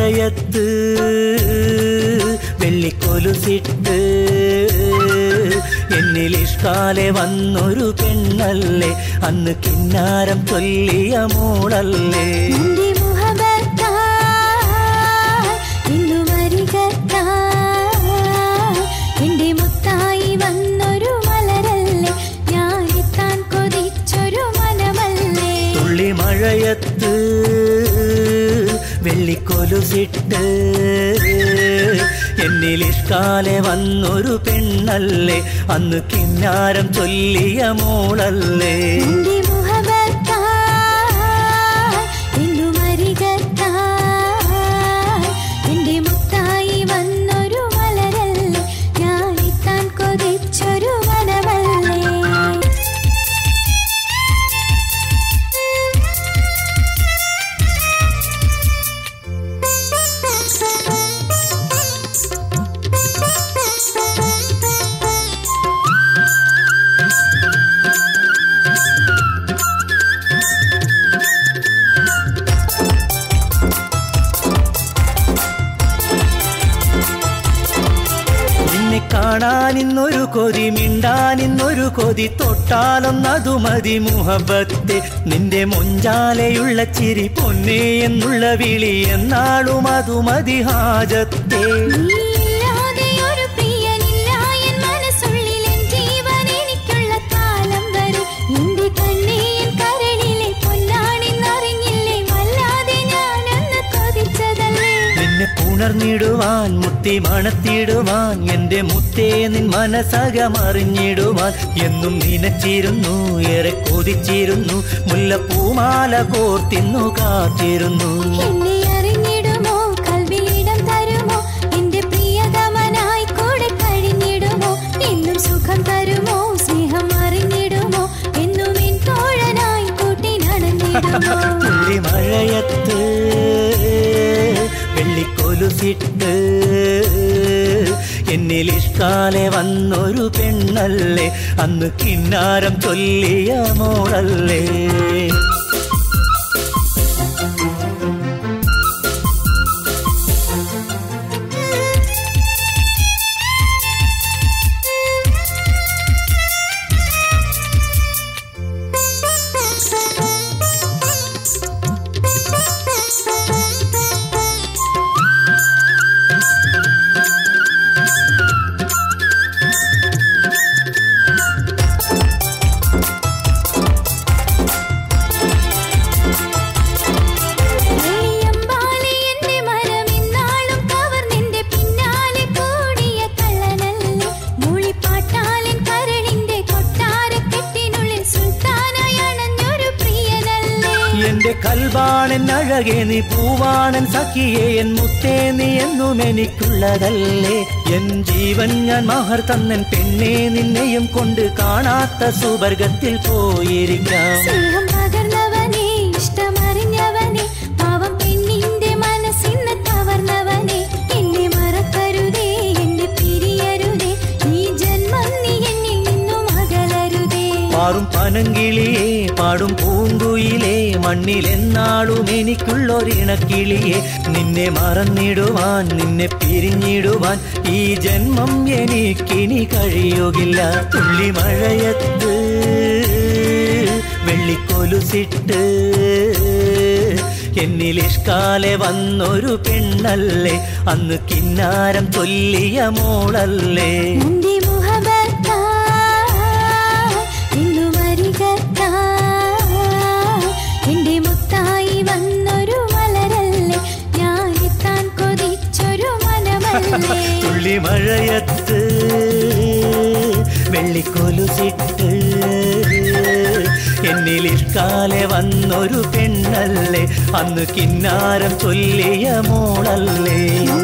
മഴയത്ത് വെള്ളിക്കൊലുസിട്ട് എന്നിൽ ഇഷ്കാലെ വന്നൊരു പെണ്ണല്ലേ അന്ന് കിന്നാരം ചൊല്ലിയ മോളല്ലേ നിന്റെ മുഹബത്തായി ഇന്നു വരികത്തായി എന്റെ മുത്തായി വന്നൊരു മലരല്ലേ ഞാൻ എത്താൻ കൊതിച്ചൊരു മനമല്ലേ തുള്ളി മഴയത്ത് വെള്ളിക്കൊലുസിട്ട് എന്നിൽ ഇഷ്കാലെ വന്നൊരു പെണ്ണല്ലേ അന്ന് കിന്നാരം ചൊല്ലിയ മോളല്ലേ നിന്റെ മുഹബത്തായി ഇന്നു വരികത്തായി എന്റെ മുത്തായി വന്നൊരു മലരല്ലേ ഞാൻ എത്താൻ കൊതിച്ചൊരു മനമല്ലേ നിന്നെ കാണാൻ ഇന്നൊരു കൊതി മിണ്ടാൻ ഇന്നൊരു കൊതി തൊട്ടാലൊന്നതു മതി മുഹബത്തെ നിന്റെ മൊഞ്ചാലയുള്ള ചിരി പൊന്നേ എന്നുള്ള വിളി എന്നാളും അതു മതി ഹാജത്തെ നീയില്ലാതെ ഒരു പ്രിയനില്ല എൻ മനസ്സുള്ളിൽ എൻ ജീവൻ എനിക്കുള്ള കാലം വരും എന്റെ കണ്ണേ എൻ കരളിലെ പൊന്നാണെന്നറിഞ്ഞില്ലേ വല്ലാതെ ഞാനന്ന് കൊതിച്ചതല്ലേ നിന്നെ പുണർന്നിടുവാൻ മുത്തി മണത്തിടുവാൻ എന്റെ മുത്തേ നിൻ മനസ്സകമറിഞ്ഞിടുവാൻ എന്നും നനച്ചിരുന്നു ഏറെ കൊതിച്ചിരുന്നു മുല്ലപ്പൂമാല കോർത്തിന്നു കാത്തിരുന്നു എന്നെ അറിഞ്ഞിടുമോ കൽവിയിടം തരുമോ എന്റെ പ്രിയതമനായി കൂടെ കഴിഞ്ഞിടുമോ എന്നും സുഖം തരുമോ സ്നേഹം അറിഞ്ഞിടുമോ എന്നും എൻ തോഴനായി കൂട്ടി നടന്നിടുമോ തുള്ളി മഴയത്ത് വെള്ളിക്കൊലുസിട്ട് എന്നിൽ ഇഷ്കാലെ വന്നൊരു പെണ്ണല്ലേ അന്ന് കിന്നാരം ചൊല്ലിയ മോളല്ലേ വെള്ളിയമ്പാലെ എന്റെ മരം ഇന്നാളും കവർന്നെന്റെ പിന്നാലെ കൂടിയ കള്ളനല്ലേ മൂളിപ്പാട്ടാലൻ കരളിന്റെ കൊട്ടാരക്കെട്ടിനുള്ളിൽ സുൽത്താനായി അണഞ്ഞൊരു പ്രിയനല്ലേ എന്റെ കൽബാണൻ അഴകെ നീ പൂവാണൻ സഖിയെ എൻ മുത്തേ നീ എന്നും എനിക്കുള്ളതല്ലേ എൻ ജീവൻ ഞാൻ മഹർ തന്നൻ പെണ്ണെ നിന്നെയും കൊണ്ട് കാണാത്ത സുവർഗത്തിൽ പോയിരിക്കാം സ്നേഹം പകർന്നവനെ ഇഷ്ടമറിഞ്ഞവനെ പാവം പെണ്ണിന്റെ മനസ്സിന്ന് കവർന്നവനെ എന്നെ മറക്കരുതേ എന്നെ പിരിയരുതേ ഈ ജന്മം നീ എന്നിൽ നിന്നും അകലരുതേ പാറും പനങ്കിളിയെ പാടും പൂങ്കുയിലേ മണ്ണിലെന്നാളും എനിക്കുള്ളൊരിണക്കിളിയെ നിന്നെ മറന്നിടുവാൻ നിന്നെ പിരിഞ്ഞിടുവാൻ ഈ ജന്മം എനിക്കിനി കഴിയുകില്ല തുള്ളി മഴയത്ത് വെള്ളിക്കൊലുസിട്ട് എന്നിൽ ഇഷ്കാലെ വന്നൊരു പെണ്ണല്ലേ അന്ന് കിന്നാരം ചൊല്ലിയ മോളല്ലേ നിന്റെ മുഹബത്തായി ഇന്നു വരികത്തായി എന്റെ മുത്തായി വന്നൊരു മലരല്ലേ ഞാൻ എത്താൻ കൊതിച്ചൊരു മനമല്ലേ തുള്ളി മഴയത്ത് വെള്ളിക്കൊലുസിട്ട് എന്നിൽ ഇഷ്കാലെ വന്നൊരു പെണ്ണല്ലേ അന്ന് കിന്നാരം ചൊല്ലിയ മോളല്ലേ